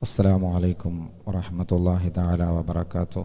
السلام عليكم ورحمة الله تعالى وبركاته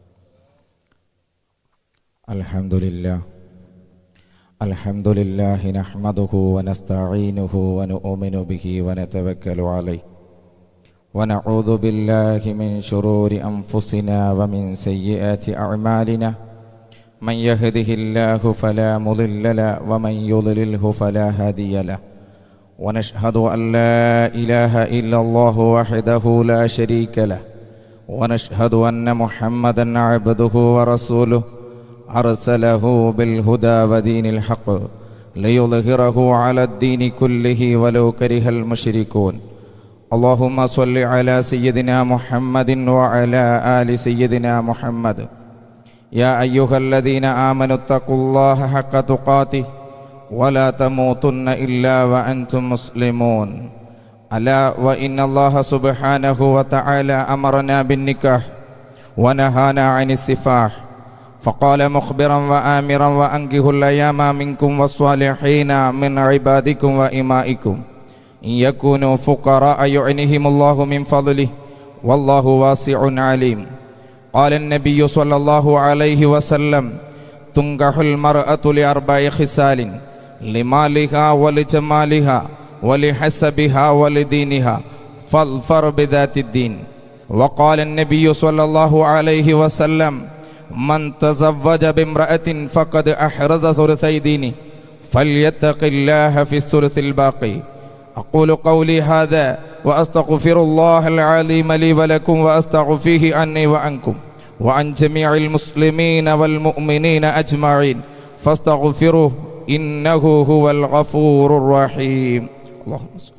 الحمد لله الحمد لله نحمده ونستعينه ونؤمن به ونتوكل عليه ونعوذ بالله من شرور أنفسنا ومن سيئات أعمالنا من يهده الله فلا مضل له ومن يضلله فلا هادي له ونشهد أن لا إله إلا الله وحده لا شريك له ونشهد أن محمدا عبده ورسوله أرسله بالهدى ودين الحق ليظهره على الدين كله ولو كره المشركون اللهم صل على سيدنا محمد وعلى آل سيدنا محمد يا أيها الذين آمنوا اتقوا الله حق تقاته ولا تموتن إلا وأنتم مسلمون ألا وإن الله سبحانه وتعالى أمرنا بالنكاح ونهانا عن السفاح فقال مخبرا وآمرا وأنكحوا الأيام منكم والصالحين من عبادكم وإمائكم إن يكونوا فقراء يعنهم الله من فضله والله واسع عليم قال النبي صلى الله عليه وسلم تنكح المرأة لأربع خصال لمالها ولجمالها ولحسبها ولدينها فاظفر بذات الدين وقال النبي صلى الله عليه وسلم من تزوج بامرأة فقد أحرز ثلثي دينه فليتق الله في الثلث الباقي أقول قولي هذا وأستغفر الله العظيم لي ولكم وأستغفيه عني وعنكم وعن جميع المسلمين والمؤمنين أجمعين فاستغفروه إنه هو الغفور الرحيم اللهم صل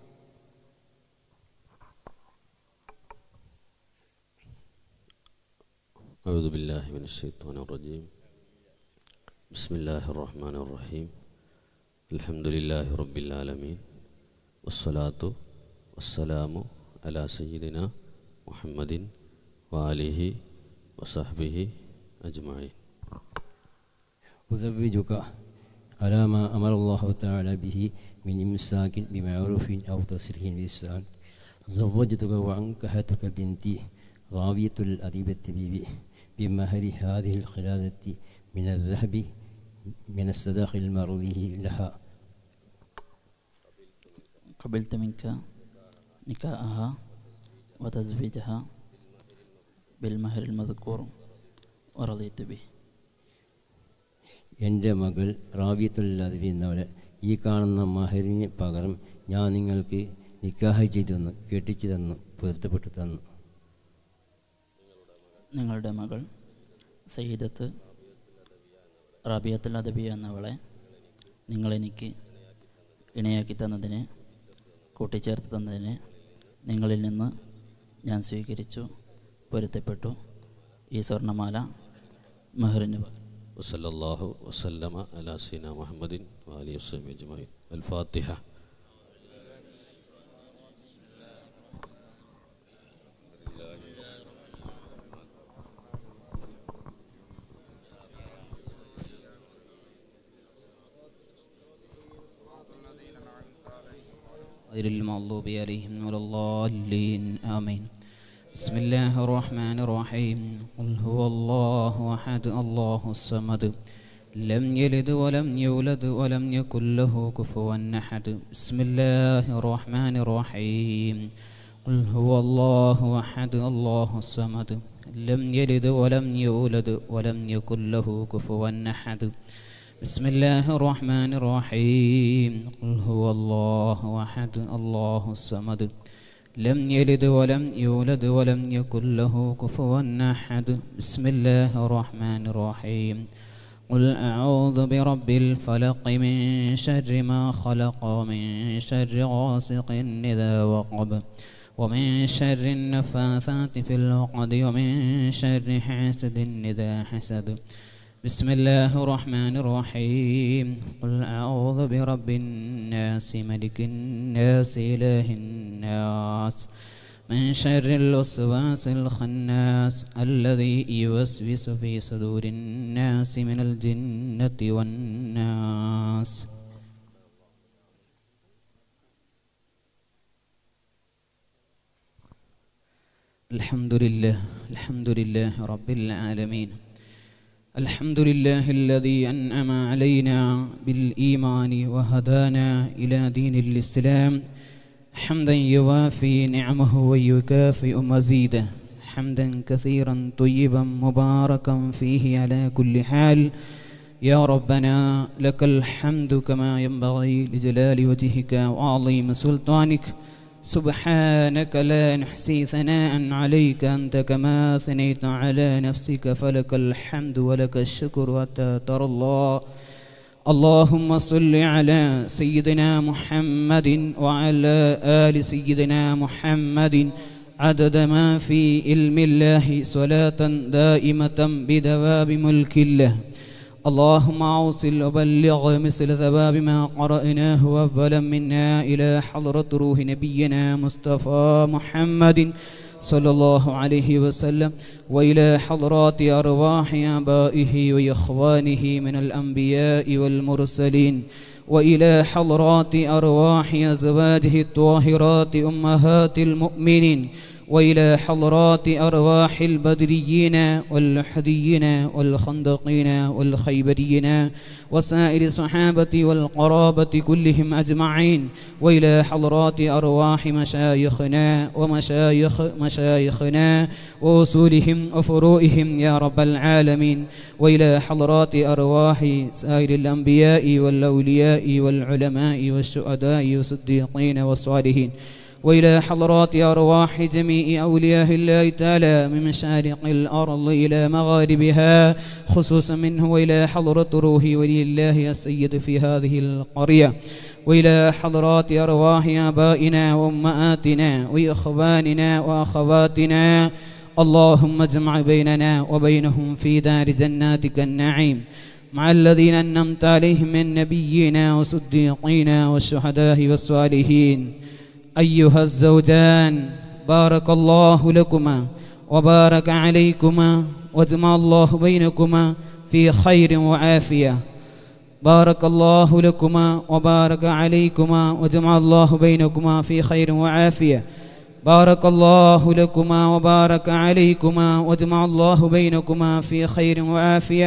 أعوذ بالله من الشيطان الرجيم بسم الله الرحمن الرحيم الحمد لله رب العالمين والصلاة والسلام على سيدنا محمد وآله وصحبه أجمعين أزوجك على ما أمر الله تعالى به من إمساك بمعروف أو تسريح بإحسان زوجتك وأنكحتك بنتي غاوية الأديبة بي بمهر هذه الخلادة من الذهب من الصداق المرضي لها قبلت منك نكاءها وتزويجها بالمهر المذكور ورضيت به എൻ്റെ മകൾ റാബിയത്തുല്ലാതിരി എന്നവളെ ഈ കാണുന്ന മഹറിന് പകരം ഞാൻ നിങ്ങൾക്ക് നിക്കാഹ് ചെയ്തു തന്നു കെട്ടിച്ചു തന്നു പൊരുത്തപ്പെട്ടു തന്നു നിങ്ങളുടെ മകൾ സയ്യിദത്ത് റാബിയത്തുൽ അദബിയ എന്നവളെ നിങ്ങളെനിക്ക് ഇണയാക്കി തന്നതിന് കൂട്ടിച്ചേർത്ത് തന്നതിന് നിങ്ങളിൽ നിന്ന് ഞാൻ സ്വീകരിച്ചു പൊരുത്തപ്പെട്ടു ഈ സ്വർണ്ണമാല മെഹറിന് പകരം وصلى الله وسلم على سيدنا محمد وآله وصحبه أجمعين الفاتحة غير المغضوب عليهم ولا الضالين آمين بسم الله الرحمن الرحيم قل هو الله أحد الله الصمد لم يلد ولم يولد ولم يكن له كفوا أحد بسم الله الرحمن الرحيم قل هو الله أحد الله الصمد لم يلد ولم يولد ولم يكن له كفوا أحد بسم الله الرحمن الرحيم قل هو الله أحد الله الصمد لم يلد ولم يولد ولم يكن له كفوا أحد بسم الله الرحمن الرحيم قل أعوذ برب الفلق من شر ما خلق ومن شر غاسق إذا وقب ومن شر النفاثات في العقد ومن شر حاسد إذا حسد بسم الله الرحمن الرحيم قل أعوذ برب الناس ملك الناس إله الناس من شر الوسواس الخناس الذي يوسوس في صدور الناس من الجنة والناس الحمد لله الحمد لله رب العالمين الحمد لله الذي أنعم علينا بالإيمان وهدانا إلى دين الإسلام حمدا يوافي نعمه ويكافئ مزيده حمدا كثيرا طيبا مباركا فيه على كل حال يا ربنا لك الحمد كما ينبغي لجلال وجهك وعظيم سلطانك سبحانك لا نحصي ثناء عليك أنت كما ثنيت على نفسك فلك الحمد ولك الشكر حتى ترى الله اللهم صل على سيدنا محمد وعلى آل سيدنا محمد عدد ما في علم الله صلاة دائمة بدواب ملك الله اللهم اوصل وبلغ مثل ثواب ما قرأناه أولا منا إلى حضرة روح نبينا مصطفى محمد صلى الله عليه وسلم وإلى حضرات أرواح آبائه وإخوانه من الأنبياء والمرسلين وإلى حضرات أرواح أزواجه الطاهرات أمهات المؤمنين وإلى حضرات أرواح البدريين واللحديين والخندقين والخيبريين وسائر الصحابة والقرابة كلهم أجمعين وإلى حضرات أرواح مشايخنا ومشايخ مشايخنا وأصولهم وفروئهم يا رب العالمين وإلى حضرات أرواح سائر الأنبياء والأولياء والعلماء والشهداء والصديقين والصالحين وإلى حضرات أرواح جميع أولياء الله تعالى من مشارق الأرض إلى مغاربها خصوصا منه وإلى حضرة روح ولي الله السيد في هذه القرية وإلى حضرات أرواح آبائنا وأمهاتنا وإخواننا وأخواتنا اللهم اجمع بيننا وبينهم في دار جناتك النعيم مع الذين أنمت عليهم من نبينا وصديقين والشهداء والصالحين أيها الزوجان بارك الله لكما وبارك عليكما وجمع الله بينكما في خير وعافية بارك الله لكما وبارك عليكما وجمع الله بينكما في خير وعافية بارك الله لكما وبارك عليكما وجمع الله بينكما في خير وعافية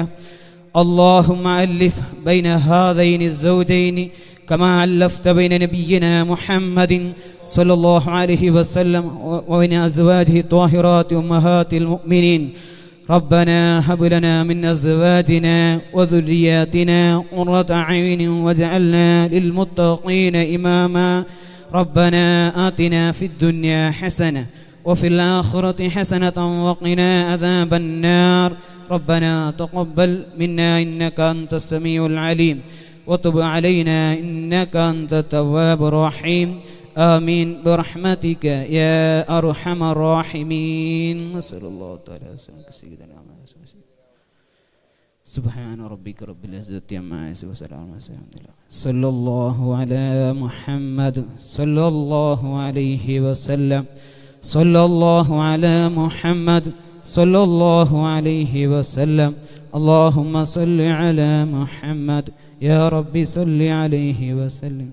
اللهم ألف بين هذين الزوجين كما ألفت بين نبينا محمد صلى الله عليه وسلم وبين أزواجه الطاهرات أمهات المؤمنين ربنا هب لنا من أزواجنا وذرياتنا قرة عين واجعلنا للمتقين إماما ربنا آتنا في الدنيا حسنة وفي الآخرة حسنة وقنا عذاب النار ربنا تقبل منا إنك أنت السميع العليم وتب علينا إنك أنت التواب الرحيم آمين برحمتك يا أرحم الراحمين نسأل الله تعالى وسلم سيدنا محمد سبحان ربك رب العزة عما يصفون وسلام على المرسلين صلى الله على محمد صلى الله عليه وسلم صلى الله على محمد صلى الله عليه وسلم اللهم صل على محمد يا رب صل عليه وسلم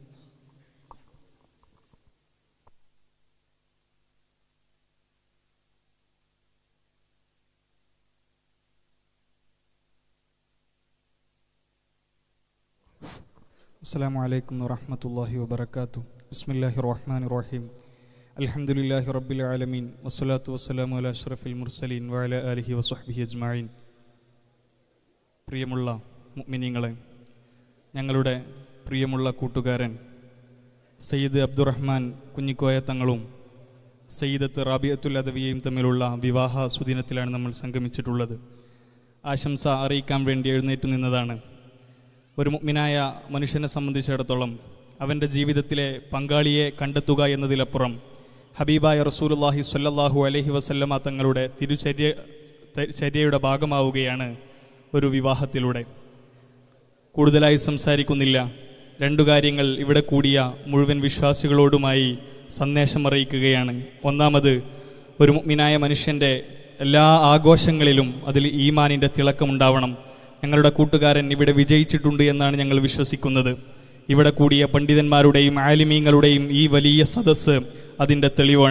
السلام عليكم ورحمة الله وبركاته بسم الله الرحمن الرحيم الحمد لله رب العالمين والصلاة والسلام على أشرف المرسلين وعلى آله وصحبه أجمعين പ്രിയമുള്ള മുഅ്മിനീങ്ങളെ ഞങ്ങളുടെ പ്രിയമുള്ള കൂട്ടുകാരൻ സയ്യിദ് അബ്ദുറഹ്മാൻ കുഞ്ഞിക്കോയ തങ്ങളും സയ്യിദത്ത് റാബിയത്തുൽ അദവിയയും തമ്മിലുള്ള വിവാഹ സുദിനത്തിലാണ് നമ്മൾ സംഗമിച്ചിട്ടുള്ളത് ആശംസ അറിയിക്കാൻ വേണ്ടി എഴുന്നേറ്റ് നിന്നതാണ് ഒരു മുഗ്മിനായ മനുഷ്യനെ സംബന്ധിച്ചിടത്തോളം അവൻ്റെ ജീവിതത്തിലെ പങ്കാളിയെ കണ്ടെത്തുക എന്നതിലപ്പുറം ഹബീബായ റസൂലുല്ലാഹി സ്വല്ലല്ലാഹു അലൈഹി വസല്ലമ തങ്ങളുടെ തിരുചര്യ ത- ചര്യയുടെ ഭാഗമാവുകയാണ് ഒരു വിവാഹത്തിലൂടെ കൂടുതലായി സംസാരിക്കുന്നില്ല രണ്ടു കാര്യങ്ങൾ ഇവിടെ കൂടിയ മുഴുവൻ വിശ്വാസികളോടുമായി സന്ദേശം അറിയിക്കുകയാണ് ഒന്നാമത് ഒരു മുഗ്മിനായ മനുഷ്യൻ്റെ എല്ലാ ആഘോഷങ്ങളിലും അതിൽ ഈമാനിൻ്റെ തിളക്കമുണ്ടാവണം ഞങ്ങളുടെ കൂട്ടുകാരൻ ഇവിടെ വിജയിച്ചിട്ടുണ്ട് എന്നാണ് ഞങ്ങൾ വിശ്വസിക്കുന്നത് ഇവിടെ കൂടിയ പണ്ഡിതന്മാരുടെയും ആലിമീങ്ങളുടെയും ഈ വലിയ സദസ്സ് അതിൻ്റെ തെളിവാണ്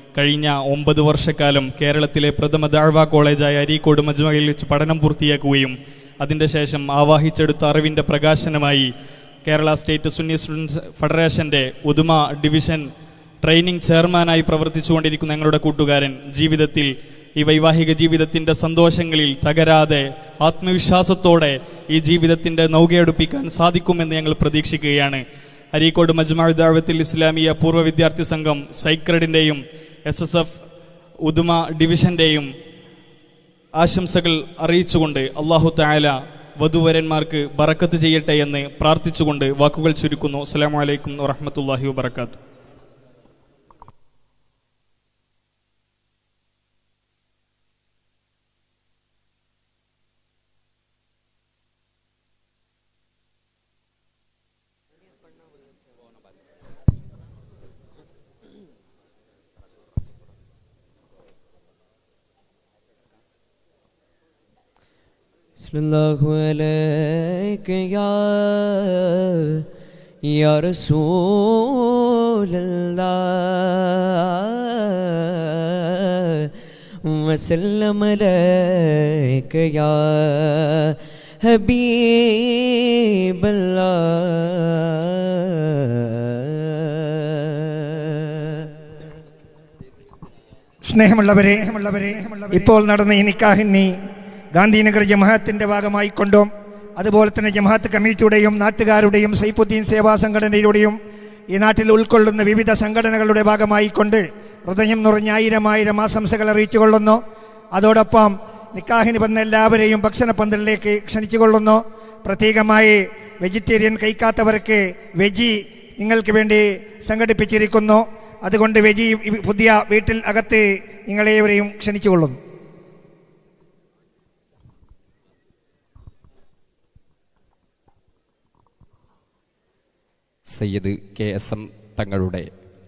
കഴിഞ്ഞ ഒമ്പത് വർഷക്കാലം കേരളത്തിലെ പ്രഥമ ദാഴ്വ കോളേജായ അരീക്കോട് മജ്മയിൽ വെച്ച് പഠനം പൂർത്തിയാക്കുകയും അതിൻ്റെ ശേഷം ആവാഹിച്ചെടുത്ത അറിവിൻ്റെ പ്രകാശനമായി കേരള സ്റ്റേറ്റ് സുന്നി സ്റ്റുഡൻസ് ഫെഡറേഷൻ്റെ ഉദുമ ഡിവിഷൻ ട്രെയിനിങ് ചെയർമാനായി പ്രവർത്തിച്ചുകൊണ്ടിരിക്കുന്ന ഞങ്ങളുടെ കൂട്ടുകാരൻ ജീവിതത്തിൽ ഈ വൈവാഹിക ജീവിതത്തിൻ്റെ സന്തോഷങ്ങളിൽ തകരാതെ ആത്മവിശ്വാസത്തോടെ ഈ ജീവിതത്തിൻ്റെ നൗകയെടുപ്പിക്കാൻ സാധിക്കുമെന്ന് ഞങ്ങൾ പ്രതീക്ഷിക്കുകയാണ് അരീക്കോട് മജ്മാ ദാവത്തിൽ ഇസ്ലാമിയ പൂർവ്വ വിദ്യാർത്ഥി സംഘം സൈക്രഡിൻ്റെയും എസ് എസ് എഫ് ഉദുമ ഡിവിഷൻ്റെയും ആശംസകൾ അറിയിച്ചുകൊണ്ട് അള്ളാഹു തായാല വധുവരന്മാർക്ക് ബറക്കത്ത് ചെയ്യട്ടെ എന്ന് പ്രാർത്ഥിച്ചുകൊണ്ട് വാക്കുകൾ ചുരുക്കുന്നു അസ്സാം വലൈക്കും വറഹമത്തല്ലാഹി വബർക്കാത്തു صلى الله عليك يا يا رسول الله وسلم عليك يا حبيب الله സ്നേഹമുള്ളവരെ ഇപ്പോൾ നടന്ന ഈ നിക്കാഹിന്നി ഗാന്ധിനഗർ ജമാഅത്തിന്റെ ഭാഗമായി കൊണ്ടും അതുപോലെ തന്നെ ജമാഅത്ത് കമ്മിറ്റിയുടെയും നാട്ടുകാരുടെയും സൈഫുദ്ദീൻ സേവാ സംഘടനയുടെയും ഈ നാട്ടിൽ ഉൾക്കൊള്ളുന്ന വിവിധ സംഘടനകളുടെ ഭാഗമായി കൊണ്ട് ഹൃദയം നിറഞ്ഞ ആയിരം ആയിരം ആശംസകൾ അറിയിച്ചു കൊള്ളുന്നു അതോടൊപ്പം നിക്കാഹിന് വന്ന എല്ലാവരെയും ഭക്ഷണ പന്തലിലേക്ക് ക്ഷണിച്ചു കൊള്ളുന്നു പ്രത്യേകമായി വെജിറ്റേറിയൻ കഴിക്കാത്തവർക്ക് വെജി നിങ്ങൾക്ക് വേണ്ടി സംഘടിപ്പിച്ചിരിക്കുന്നു അതുകൊണ്ട് വെജി ഈ പുതിയ വീട്ടിൽ അകത്ത് നിങ്ങളേവരെയും ക്ഷണിച്ചുകൊള്ളുന്നു സയ്യിദ് കെ എസ് എം തങ്ങളുടെ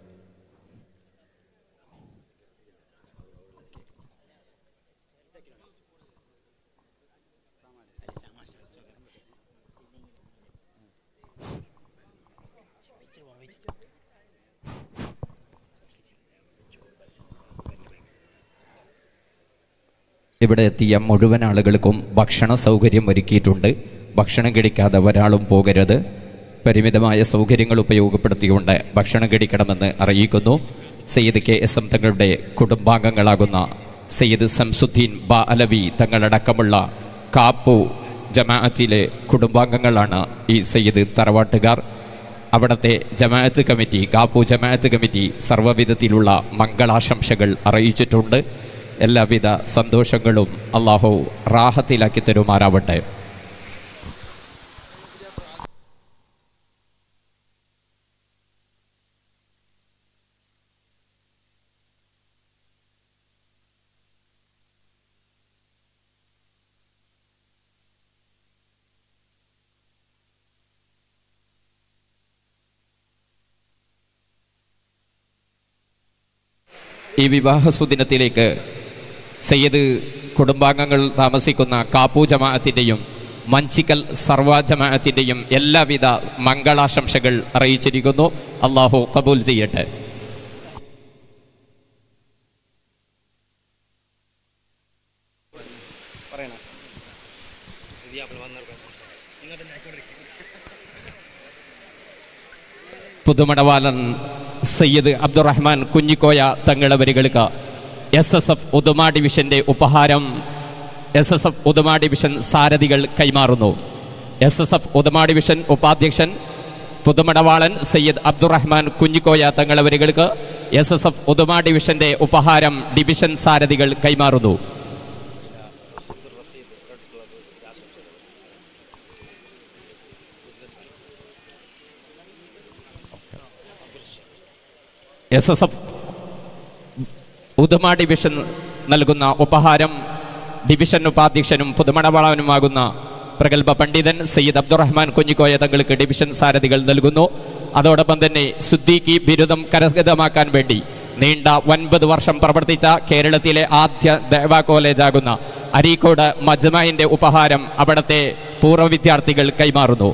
ഇവിടെ എത്തിയ മുഴുവൻ ആളുകൾക്കും ഭക്ഷണ സൗകര്യം ഒരുക്കിയിട്ടുണ്ട് ഭക്ഷണം കഴിക്കാതെ ഒരാളും പോകരുത് പരിമിതമായ സൗകര്യങ്ങൾ ഉപയോഗപ്പെടുത്തിക്കൊണ്ട് ഭക്ഷണം കഴിക്കണമെന്ന് അറിയിക്കുന്നു സയ്യിദ് കെ എസ് എം തങ്ങളുടെ കുടുംബാംഗങ്ങളാകുന്ന സയ്യിദ് സംസുദ്ദീൻ ബ അലവി തങ്ങളടക്കമുള്ള കാപ്പു ജമാഅത്തിലെ കുടുംബാംഗങ്ങളാണ് ഈ സയ്യിദ് തറവാട്ടുകാർ അവിടുത്തെ ജമാഅത്ത് കമ്മിറ്റി കാപ്പു ജമാഅത്ത് കമ്മിറ്റി സർവ്വവിധത്തിലുള്ള മംഗളാശംസകൾ അറിയിച്ചിട്ടുണ്ട് എല്ലാവിധ സന്തോഷങ്ങളും അള്ളാഹു റാഹത്തിലാക്കി തരുമാറാവട്ടെ ഈ വിവാഹ സുദിനത്തിലേക്ക് സയ്യിദ് കുടുംബാംഗങ്ങൾ താമസിക്കുന്ന കാപ്പു ജമാഅത്തിൻ്റെയും മഞ്ചിക്കൽ സർവ ജമാഅത്തിൻ്റെയും എല്ലാവിധ മംഗളാശംസകൾ അറിയിച്ചിരിക്കുന്നു അള്ളാഹു കബൂൽ ചെയ്യട്ടെ പുതുമടവാലൻ സയ്യിദ് അബ്ദുറഹ്മാൻ കുഞ്ഞിക്കോയ തങ്ങളവരികൾക്ക് എസ് എസ് എഫ് ഉദുമ ഡിവിഷന്റെ ഉപഹാരം S S F Uduma division സാരഥികൾ കൈമാറുന്നു S S F Uduma division ഉപാധ്യക്ഷൻ പുതുമടവാളൻ സയ്യിദ് അബ്ദുറഹ്മാൻ കുഞ്ഞിക്കോയ തങ്ങളവരികൾക്ക് എസ് എസ് എഫ് ഉദുമ ഡിവിഷന്റെ ഉപഹാരം ഡിവിഷൻ സാരഥികൾ കൈമാറുന്നു S S F Uduma division നൽകുന്ന ഉപഹാരം ഡിവിഷൻ ഉപാധ്യക്ഷനും പുതുമണവളവനുമാകുന്ന പ്രഗത്ഭ പണ്ഡിതൻ സയ്യിദ് അബ്ദുറഹ്മാൻ കുഞ്ഞിക്കോയ തങ്ങൾക്ക് ഡിവിഷൻ സാരഥികൾ നൽകുന്നു അതോടൊപ്പം തന്നെ സുദ്ദീഖി ബിരുദം കരഗതമാക്കാൻ വേണ്ടി നീണ്ട ഒൻപത് വർഷം പ്രവർത്തിച്ച കേരളത്തിലെ ആദ്യ ദേവ കോളേജാകുന്ന അരീക്കോട് മജ്മയിന്റെ ഉപഹാരം അവിടത്തെ പൂർവ്വ വിദ്യാർത്ഥികൾ കൈമാറുന്നു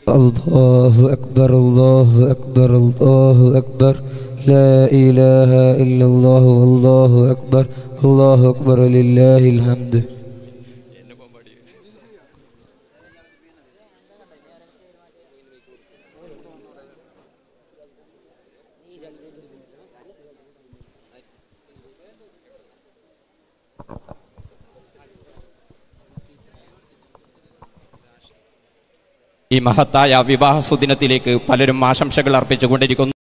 الله أكبر الله أكبر الله أكبر لا إله إلا الله والله أكبر الله أكبر لله الحمد ഈ മഹത്തായ വിവാഹ സുദിനത്തിലേക്ക് പലരും ആശംസകൾ അർപ്പിച്ചുകൊണ്ടിരിക്കുന്നു